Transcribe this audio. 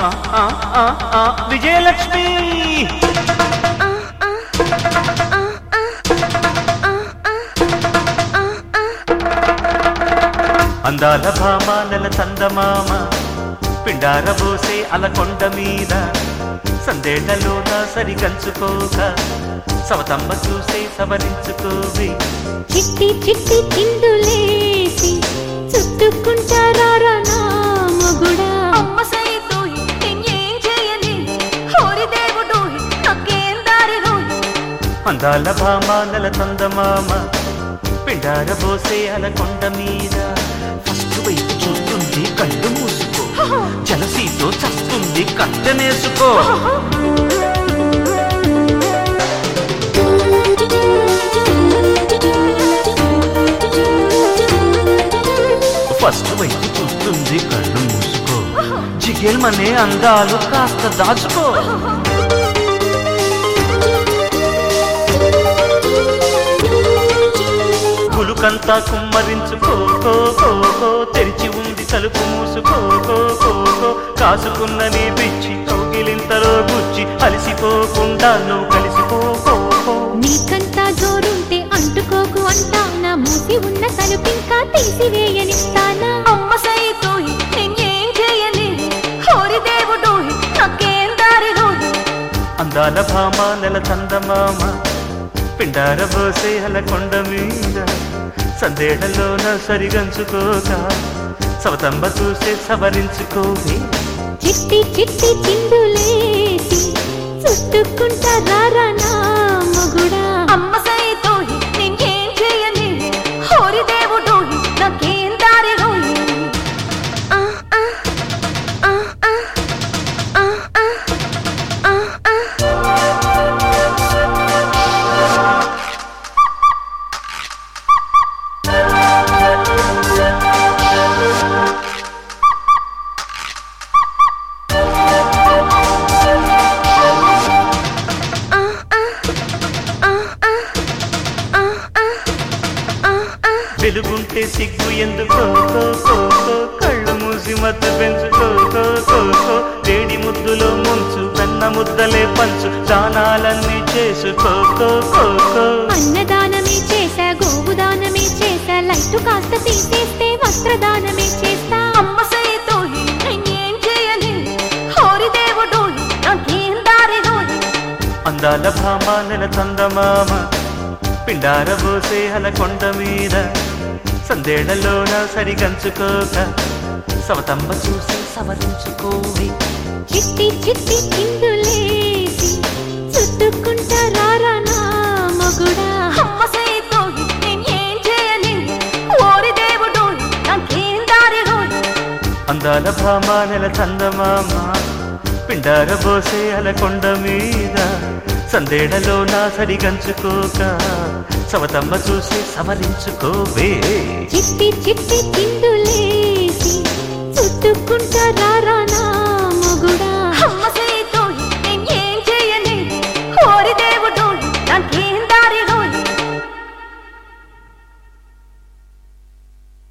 ఆ, ఆ, ఆ, విజయలక్ష్మి అందాల భామ నెల చందమామ పిండార పోసే అలకొండ మీద సందేళ్లలోన సరిగంచుకోక సవతమ్మ చూసే సవరించుకోవి చిట్టి చిట్టి చిందులేసి చుట్టుకుంటారా నా మొగుడా అమ్మ సైతోయ్ నేనేం చేయని హోరి దేవుడోయ్ నాకేం దారిలోయ్ అందాల భామ నెల చందమామ పిండార పోసే అలకొండ మీద ఫస్ట్ వైపు చూస్తుంది కళ్ళు మూసుకో జలసీతో చస్తుంది కట్టనేసుకో ఫస్ట్ వైపు చూస్తుంది కళ్ళు మూసుకో జిగేల్మనే అందాలు కాస్త దాచుకో పులుకంతా కుమ్మరించుకో కో, కో, కో, తెరిచి ఉంది తలుపు మూసుకో కో, కో, కో, కాసుకున్న నీ పిచ్చి కౌగిలింతలో గుచ్చి అలసిపోకుండా నువ్వు కలిసిపో కో, కో. నీకంతా జోరుంటే అంటుకోకు అంటా నా మూసి ఉన్న తలుపింకా తీసివేయనిస్తానా అమ్మ సైతోయ్ నేనేం చేయని హోరి దేవుడోయ్ నాకేం దారిలోయ్ అందాల భామ నెల చందమామ పిండార పోసే అలకొండ మీద సందేహంలోన సరిగంచుకోక సవతంబ చూసే సవరించుకోవే చిట్టి చిట్టి చిందులేసి చుట్టుకుంటారా నా మొగుడా అమ్మ సైతోయ్ నేనేం చేయని హోరి దేవుడోయ్ నాకేం దారిలోయ్ ఆ, ఆ, ఆ, ఆ, ఆ, ఆ, ఆ, ఆ. వెలుగుంటే సిగ్గు ఎందుకో కో, కో, కో, కళ్ళు మూసి మత్తు పెంచుకో కో, కో, కో, వేడి ముద్దులో ముంచు వెన్న ముద్దలే పంచు దానాలన్నీ చేసుకో కో, కో, కో. అన్నదానమే చేశా గోవుదానమే చేశా లైట్ కాస్త తీసేస్తే వస్త్రదానమే చేస్తా అమ్మ సైతోయ్ నేనేం చేయని హోరి దేవుడోయ్ నాకేం దారిలోయ్ అందాల భామ నెల చందమామ పిండార పోసే అలకొండ మీద సందేళ్లలోన సరిగంచుకోక సవతమ్మ చూసి సవరించుకోవి చిట్టి చిట్టి చిందులేసి చుట్టుకుంటారా నా మొగుడా అమ్మ సైతోయ్ నేనేం చేయని హోరి దేవుడోయ్ నాకేం దారిలోయ్ అందాల భామ నెల చందమామ పిండార పోసే అలకొండ మీద సందేడలోన సరిగంచుకోక సవతమ్మ చూసి సవరించుకోవే చిట్టి చిట్టి చిందులేసి చుట్టుకుంటారా నా